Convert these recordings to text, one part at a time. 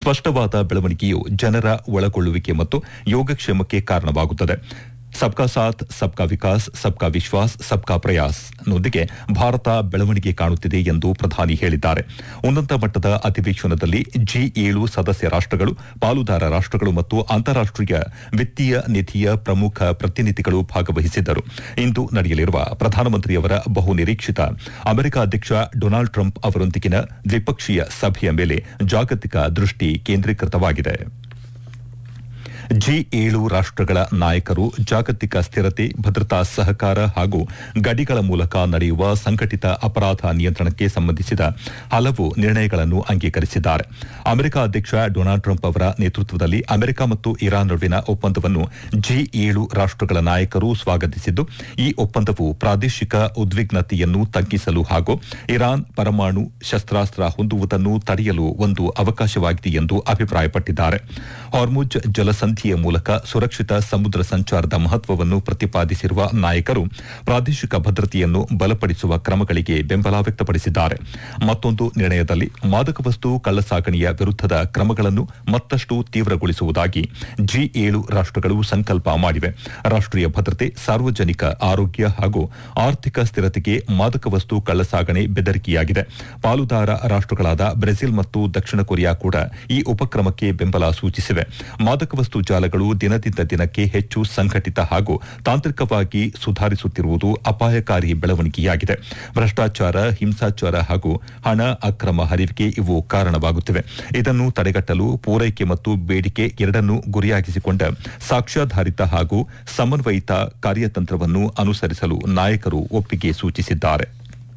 ಸ್ಪಷ್ಟವಾದ ಬೆಳವಣಿಗೆಯು ಜನರ ಒಳಗೊಳ್ಳುವಿಕೆ ಮತ್ತು ಯೋಗಕ್ಷೇಮಕ್ಕೆ ಕಾರಣವಾಗುತ್ತದೆ ಸಬ್ಕಾ ಸಾಥ್ ಸಬ್ಕಾ ವಿಕಾಸ್ ಸಬ್ಕಾ ವಿಶ್ವಾಸ್ ಸಬ್ಕಾ ಪ್ರಯಾಸ್ ನೊಂದಿಗೆ ಭಾರತ ಬೆಳವಣಿಗೆ ಕಾಣುತ್ತಿದೆ ಎಂದು ಪ್ರಧಾನಿ ಹೇಳಿದ್ದಾರೆ ಉನ್ನತ ಮಟ್ಟದ ಅಧಿವೇಶನದಲ್ಲಿ ಜಿ ಏಳು ಸದಸ್ಯ ರಾಷ್ಟಗಳು ಪಾಲುದಾರ ರಾಷ್ಟಗಳು ಮತ್ತು ಅಂತಾರಾಷ್ಟೀಯ ವಿತ್ತೀಯ ನಿಧಿಯ ಪ್ರಮುಖ ಪ್ರತಿನಿಧಿಗಳು ಭಾಗವಹಿಸಿದ್ದರು ಇಂದು ನಡೆಯಲಿರುವ ಪ್ರಧಾನಮಂತ್ರಿಯವರ ಬಹು ನಿರೀಕ್ಷಿತ ಅಮೆರಿಕ ಅಧ್ಯಕ್ಷ ಡೊನಾಲ್ಡ್ ಟ್ರಂಪ್ ಅವರೊಂದಿಗಿನ ದ್ವಿಪಕ್ಷೀಯ ಸಭೆಯ ಮೇಲೆ ಜಾಗತಿಕ ದೃಷ್ಟಿ ಕೇಂದ್ರೀಕೃತವಾಗಿದೆ ಜಿ ಏಳು ರಾಷ್ಟಗಳ ನಾಯಕರು ಜಾಗತಿಕ ಸ್ಥಿರತೆ ಭದ್ರತಾ ಸಹಕಾರ ಹಾಗೂ ಗಡಿಗಳ ಮೂಲಕ ನಡೆಯುವ ಸಂಘಟಿತ ಅಪರಾಧ ನಿಯಂತ್ರಣಕ್ಕೆ ಸಂಬಂಧಿಸಿದ ಹಲವು ನಿರ್ಣಯಗಳನ್ನು ಅಂಗೀಕರಿಸಿದ್ದಾರೆ ಅಮೆರಿಕ ಅಧ್ಯಕ್ಷ ಡೊನಾಲ್ಡ್ ಟ್ರಂಪ್ ಅವರ ನೇತೃತ್ವದಲ್ಲಿ ಅಮೆರಿಕ ಮತ್ತು ಇರಾನ್ ನಡುವಿನ ಒಪ್ಪಂದವನ್ನು ಜಿ ಏಳು ರಾಷ್ಟಗಳ ನಾಯಕರು ಸ್ವಾಗತಿಸಿದ್ದು ಈ ಒಪ್ಪಂದವು ಪ್ರಾದೇಶಿಕ ಉದ್ವಿಗ್ನತೆಯನ್ನು ತಗ್ಗಿಸಲು ಹಾಗೂ ಇರಾನ್ ಪರಮಾಣು ಶಸ್ತ್ರಾಸ್ತ್ರ ಹೊಂದುವುದನ್ನು ತಡೆಯಲು ಒಂದು ಅವಕಾಶವಾಗಿದೆ ಎಂದು ಅಭಿಪ್ರಾಯಪಟ್ಟಿದ್ದಾರೆ ಹಾರ್ಮುಜ್ ಜಲಸಂಧಿಯ ಮೂಲಕ ಸುರಕ್ಷಿತ ಸಮುದ್ರ ಸಂಚಾರದ ಮಹತ್ವವನ್ನು ಪ್ರತಿಪಾದಿಸಿರುವ ನಾಯಕರು ಪ್ರಾದೇಶಿಕ ಭದ್ರತೆಯನ್ನು ಬಲಪಡಿಸುವ ಕ್ರಮಗಳಿಗೆ ಬೆಂಬಲ ವ್ಯಕ್ತಪಡಿಸಿದ್ದಾರೆ ಮತ್ತೊಂದು ನಿರ್ಣಯದಲ್ಲಿ ಮಾದಕ ವಸ್ತು ಕಳ್ಳಸಾಗಣೆಯ ವಿರುದ್ದದ ಕ್ರಮಗಳನ್ನು ಮತ್ತಷ್ಟು ತೀವ್ರಗೊಳಿಸುವುದಾಗಿ ಜಿ ಏಳು ರಾಷ್ಟಗಳು ಸಂಕಲ್ಪ ಮಾಡಿವೆ ರಾಷ್ಟೀಯ ಭದ್ರತೆ ಸಾರ್ವಜನಿಕ ಆರೋಗ್ಯ ಹಾಗೂ ಆರ್ಥಿಕ ಸ್ಥಿರತೆಗೆ ಮಾದಕ ವಸ್ತು ಕಳ್ಳಸಾಗಣೆ ಬೆದರಿಕೆಯಾಗಿದೆ ಪಾಲುದಾರ ರಾಷ್ಟಗಳಾದ ಬ್ರೆಜಿಲ್ ಮತ್ತು ದಕ್ಷಿಣ ಕೊರಿಯಾ ಕೂಡ ಈ ಉಪಕ್ರಮಕ್ಕೆ ಬೆಂಬಲ ಸೂಚಿಸಿವೆ ಮಾದಕ ವಸ್ತು ಜಾಲಗಳು ದಿನದಿಂದ ದಿನಕ್ಕೆ ಹೆಚ್ಚು ಸಂಘಟಿತ ಹಾಗೂ ತಾಂತ್ರಿಕವಾಗಿ ಸುಧಾರಿಸುತ್ತಿರುವುದು ಅಪಾಯಕಾರಿ ಬೆಳವಣಿಗೆಯಾಗಿದೆ ಭ್ರಷ್ಟಾಚಾರ ಹಿಂಸಾಚಾರ ಹಾಗೂ ಹಣ ಅಕ್ರಮ ಹರಿವಿಗೆ ಇವು ಕಾರಣವಾಗುತ್ತಿವೆ ಇದನ್ನು ತಡೆಗಟ್ಟಲು ಪೂರೈಕೆ ಮತ್ತು ಬೇಡಿಕೆ ಎರಡನ್ನೂ ಗುರಿಯಾಗಿಸಿಕೊಂಡ ಸಾಕ್ಷ್ಯಾಧಾರಿತ ಹಾಗೂ ಸಮನ್ವಯಿತ ಕಾರ್ಯತಂತ್ರವನ್ನು ಅನುಸರಿಸಲು ನಾಯಕರು ಒಪ್ಪಿಗೆ ಸೂಚಿಸಿದ್ದಾರೆ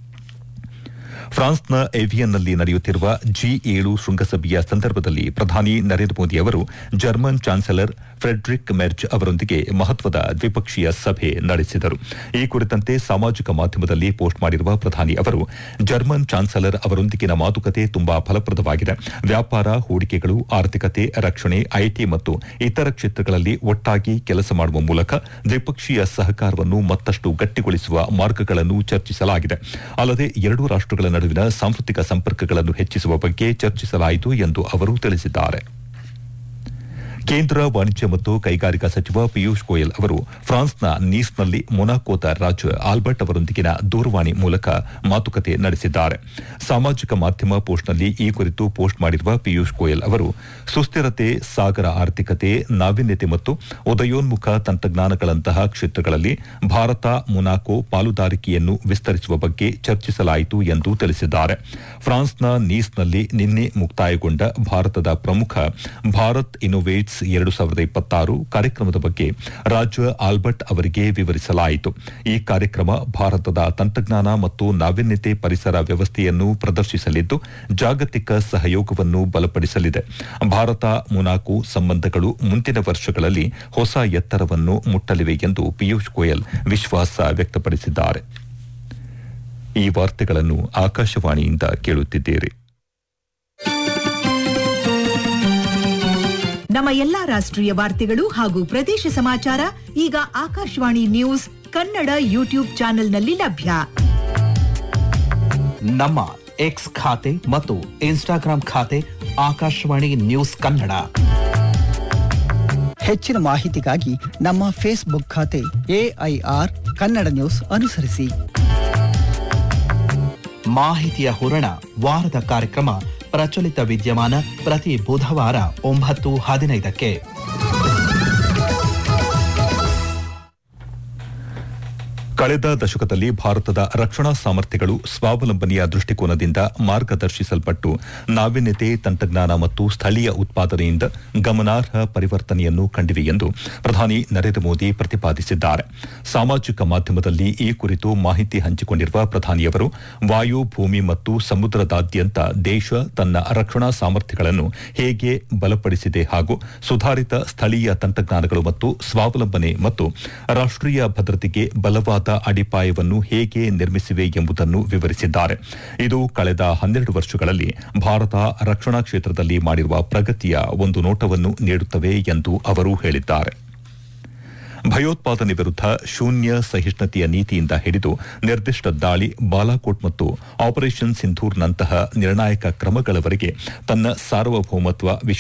ಫ್ರಾನ್ಸ್ನ ಏವಿಯನ್ನಲ್ಲಿ ನಡೆಯುತ್ತಿರುವ ಜಿ ಏಳು ಶೃಂಗಸಭೆಯ ಸಂದರ್ಭದಲ್ಲಿ ಪ್ರಧಾನಿ ನರೇಂದ್ರ ಮೋದಿ ಅವರು ಜರ್ಮನ್ ಚಾನ್ಸಲರ್ ಫ್ರೆಡ್ರಿಕ್ ಮೆರ್ಜ್ ಅವರೊಂದಿಗೆ ಮಹತ್ವದ ದ್ವಿಪಕ್ಷೀಯ ಸಭೆ ನಡೆಸಿದರು ಈ ಕುರಿತಂತೆ ಸಾಮಾಜಿಕ ಮಾಧ್ಯಮದಲ್ಲಿ ಪೋಸ್ಟ್ ಮಾಡಿರುವ ಪ್ರಧಾನಿ ಅವರು ಜರ್ಮನ್ ಚಾನ್ಸಲರ್ ಅವರೊಂದಿಗಿನ ಮಾತುಕತೆ ತುಂಬಾ ಫಲಪ್ರದವಾಗಿದೆ ವ್ಯಾಪಾರ ಹೂಡಿಕೆಗಳು ಆರ್ಥಿಕತೆ ರಕ್ಷಣೆ ಐಟಿ ಮತ್ತು ಇತರ ಕ್ಷೇತ್ರಗಳಲ್ಲಿ ಒಟ್ಟಾಗಿ ಕೆಲಸ ಮಾಡುವ ಮೂಲಕ ದ್ವಿಪಕ್ಷೀಯ ಸಹಕಾರವನ್ನು ಮತ್ತಷ್ಟು ಗಟ್ಟಿಗೊಳಿಸುವ ಮಾರ್ಗಗಳನ್ನು ಚರ್ಚಿಸಲಾಗಿದೆ ಅಲ್ಲದೆ ಎರಡೂ ರಾಷ್ಟಗಳ ನಡುವಿನ ಸಾಂಸ್ಕೃತಿಕ ಸಂಪರ್ಕಗಳನ್ನು ಹೆಚ್ಚಿಸುವ ಬಗ್ಗೆ ಚರ್ಚಿಸಲಾಯಿತು ಎಂದು ಅವರು ತಿಳಿಸಿದ್ದಾರೆ ಕೇಂದ್ರ ವಾಣಿಜ್ಯ ಮತ್ತು ಕೈಗಾರಿಕಾ ಸಚಿವ ಪಿಯೂಷ್ ಗೋಯಲ್ ಅವರು ಫ್ರಾನ್ಸ್ನ ನೀಸ್ನಲ್ಲಿ ಮೊನಾಕೋದ ರಾಜ ಆಲ್ಬರ್ಟ್ ಅವರೊಂದಿಗಿನ ದೂರವಾಣಿ ಮೂಲಕ ಮಾತುಕತೆ ನಡೆಸಿದ್ದಾರೆ ಸಾಮಾಜಿಕ ಮಾಧ್ಯಮ ಪೋಸ್ಟ್ನಲ್ಲಿ ಈ ಕುರಿತು ಪೋಸ್ಟ್ ಮಾಡಿರುವ ಪಿಯೂಷ್ ಗೋಯಲ್ ಅವರು ಸುಸ್ಥಿರತೆ ಸಾಗರ ಆರ್ಥಿಕತೆ ನಾವೀನ್ಯತೆ ಮತ್ತು ಉದಯೋನ್ಮುಖ ತಂತ್ರಜ್ಞಾನಗಳಂತಹ ಕ್ಷೇತ್ರಗಳಲ್ಲಿ ಭಾರತ ಮೊನಾಕೋ ಪಾಲುದಾರಿಕೆಯನ್ನು ವಿಸ್ತರಿಸುವ ಬಗ್ಗೆ ಚರ್ಚಿಸಲಾಯಿತು ಎಂದು ತಿಳಿಸಿದ್ದಾರೆ ಫ್ರಾನ್ಸ್ನ ನೀಸ್ನಲ್ಲಿ ನಿನ್ನೆ ಮುಕ್ತಾಯಗೊಂಡ ಭಾರತದ ಪ್ರಮುಖ ಭಾರತ್ ಇನೋವೇಟ್ಸ್ ಎರಡು ಸಾವಿರದ ಇಪ್ಪತ್ತಾರು ಕಾರ್ಯಕ್ರಮದ ಬಗ್ಗೆ ರಾಜ ಆಲ್ಬರ್ಟ್ ಅವರಿಗೆ ವಿವರಿಸಲಾಯಿತು ಈ ಕಾರ್ಯಕ್ರಮ ಭಾರತದ ತಂತ್ರಜ್ಞಾನ ಮತ್ತು ನಾವೀನ್ಯತೆ ಪರಿಸರ ವ್ಯವಸ್ಥೆಯನ್ನು ಪ್ರದರ್ಶಿಸಲಿದ್ದು ಜಾಗತಿಕ ಸಹಯೋಗವನ್ನು ಬಲಪಡಿಸಲಿದೆ ಭಾರತ ಮೊನಾಕೋ ಸಂಬಂಧಗಳು ಮುಂದಿನ ವರ್ಷಗಳಲ್ಲಿ ಹೊಸ ಎತ್ತರವನ್ನು ಮುಟ್ಟಲಿವೆ ಎಂದು ಪಿಯೂಷ್ ಗೋಯಲ್ ವಿಶ್ವಾಸ ವ್ಯಕ್ತಪಡಿಸಿದ್ದಾರೆ ಈ ವಾರ್ತೆಗಳನ್ನು ಆಕಾಶವಾಣಿಯಿಂದ ಕೇಳುತ್ತಿದ್ದೀರಿ ನಮ್ಮ ಎಲ್ಲಾ ರಾಷ್ಟ್ರೀಯ ವಾರ್ತೆಗಳು ಹಾಗೂ ಪ್ರದೇಶ ಸಮಾಚಾರ ಈಗ ಆಕಾಶವಾಣಿ ನ್ಯೂಸ್ ಕನ್ನಡ ಯೂಟ್ಯೂಬ್ ಚಾನೆಲ್ನಲ್ಲಿ ಲಭ್ಯ ನಮ್ಮ ಎಕ್ಸ್ ಖಾತೆ ಮತ್ತು ಇನ್ಸ್ಟಾಗ್ರಾಂ ಖಾತೆ ಆಕಾಶವಾಣಿ ನ್ಯೂಸ್ ಕನ್ನಡ ಹೆಚ್ಚಿನ ಮಾಹಿತಿಗಾಗಿ ನಮ್ಮ ಫೇಸ್ಬುಕ್ ಖಾತೆ ಎಐಆರ್ ಕನ್ನಡ ನ್ಯೂಸ್ ಅನುಸರಿಸಿ ಮಾಹಿತಿಯ ಹೂರಣ ವಾರದ ಕಾರ್ಯಕ್ರಮ ಪ್ರಚಲಿತ ವಿದ್ಯಮಾನ ಪ್ರತಿ ಬುಧವಾರ ಒಂಬತ್ತು ಹದಿನೈದಕ್ಕೆ ಕಳೆದ ದಶಕದಲ್ಲಿ ಭಾರತದ ರಕ್ಷಣಾ ಸಾಮರ್ಥ್ಯಗಳು ಸ್ವಾವಲಂಬನೆಯ ದೃಷ್ಟಿಕೋನದಿಂದ ಮಾರ್ಗದರ್ಶಿಸಲ್ಪಟ್ಟು ನಾವೀನ್ಯತೆ ತಂತ್ರಜ್ಞಾನ ಮತ್ತು ಸ್ಥಳೀಯ ಉತ್ಪಾದನೆಯಿಂದ ಗಮನಾರ್ಹ ಪರಿವರ್ತನೆಯನ್ನು ಕಂಡಿವೆ ಎಂದು ಪ್ರಧಾನಿ ನರೇಂದ್ರ ಮೋದಿ ಪ್ರತಿಪಾದಿಸಿದ್ದಾರೆ ಸಾಮಾಜಿಕ ಮಾಧ್ಯಮದಲ್ಲಿ ಈ ಕುರಿತು ಮಾಹಿತಿ ಹಂಚಿಕೊಂಡಿರುವ ಪ್ರಧಾನಿಯವರು ವಾಯು ಭೂಮಿ ಮತ್ತು ಸಮುದ್ರದಾದ್ಯಂತ ದೇಶ ತನ್ನ ರಕ್ಷಣಾ ಸಾಮರ್ಥ್ಯಗಳನ್ನು ಹೇಗೆ ಬಲಪಡಿಸಿದೆ ಹಾಗೂ ಸುಧಾರಿತ ಸ್ಥಳೀಯ ತಂತ್ರಜ್ಞಾನಗಳು ಮತ್ತು ಸ್ವಾವಲಂಬನೆ ಮತ್ತು ರಾಷ್ಟೀಯ ಭದ್ರತೆಗೆ ಬಲವಾದ ಅಡಿಪಾಯವನ್ನು ಹೇಗೆ ನಿರ್ಮಿಸಿವೆ ಎಂಬುದನ್ನು ವಿವರಿಸಿದ್ದಾರೆ ಇದು ಕಳೆದ ಹನ್ನೆರಡು ವರ್ಷಗಳಲ್ಲಿ ಭಾರತ ರಕ್ಷಣಾ ಕ್ಷೇತ್ರದಲ್ಲಿ ಮಾಡಿರುವ ಪ್ರಗತಿಯ ಒಂದು ನೋಟವನ್ನು ನೀಡುತ್ತವೆ ಎಂದು ಅವರು ಹೇಳಿದ್ದಾರೆ ಭಯೋತ್ಪಾದನೆ ವಿರುದ್ಧ ಶೂನ್ಯ ಸಹಿಷ್ಣುತೆಯ ನೀತಿಯಿಂದ ಹಿಡಿದು ನಿರ್ದಿಷ್ಟ ದಾಳಿ ಬಾಲಾಕೋಟ್ ಮತ್ತು ಆಪರೇಷನ್ ಸಿಂಧೂರ್ನಂತಹ ನಿರ್ಣಾಯಕ ಕ್ರಮಗಳವರೆಗೆ ತನ್ನ ಸಾರ್ವಭೌಮತ್ವ